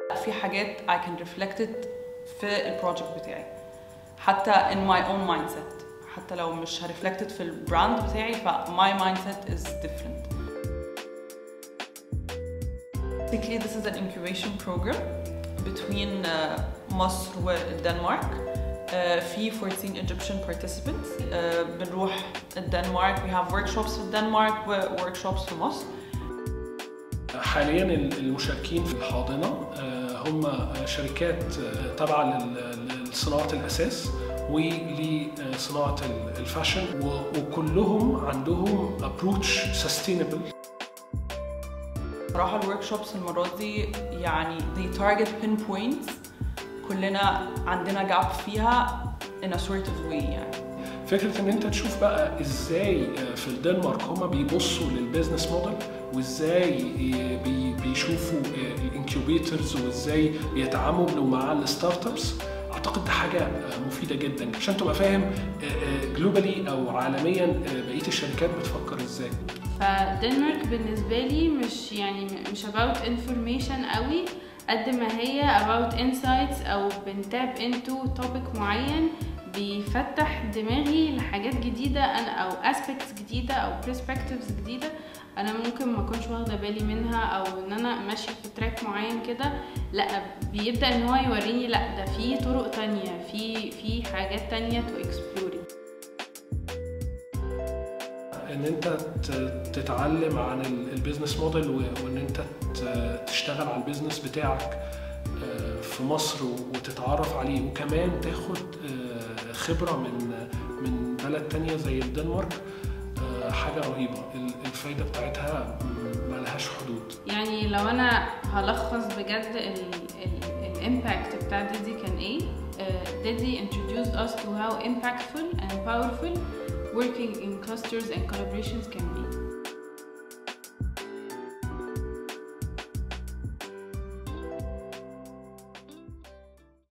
في حاجات I can reflect it في البروجكت بتاعي حتى in my own mindset حتى لو مش هرفلكتد في البراند بتاعي ف my mindset is different Basically this is an incubation program between uh, مصر والدنمارك uh, في 14 Egyptian participants uh, بنروح الدنمارك we have workshops في الدنمارك و workshops في مصر حاليا المشاركين في الحاضنة هم شركات تابعة لصناعة الأساس ولصناعة الفاشن وكلهم عندهم ابروتش سستينبل صراحة الورك شوبس المرة دي يعني they target pinpoints كلنا عندنا جاب فيها in a sort of way يعني فكرة ان انت تشوف بقى ازاي في الدنمارك هما بيبصوا للبيزنس موديل وازاي بيشوفوا الانكيوبيترز وازاي بيتعاملوا مع الستارت ابس اعتقد ده حاجه مفيده جدا عشان تبقى فاهم جلوبالي او عالميا بقيه الشركات بتفكر ازاي فدنمارك بالنسبه لي مش يعني مش about information قوي قد ما هي about insights او بنتاب into topic معين بيفتح دماغي لحاجات جديدة أنا أو aspects جديدة أو perspectives جديدة أنا ممكن ما أكونش واخدة بالي منها أو إن أنا ماشية في تراك معين كده لأ بيبدأ إن هو يوريني لأ ده في طرق تانية في في حاجات تانية to explore ان انت تتعلم عن البيزنس موديل وان انت تشتغل على البيزنس بتاعك في مصر وتتعرف عليه وكمان تاخد خبره من من بلد تانية زي الدنمارك حاجه رهيبه الفايده بتاعتها ملهاش حدود يعني لو انا هلخص بجد الامباكت بتاع ديدي كان ايه ديدي introduced us to how impactful and powerful working in clusters and collaborations can be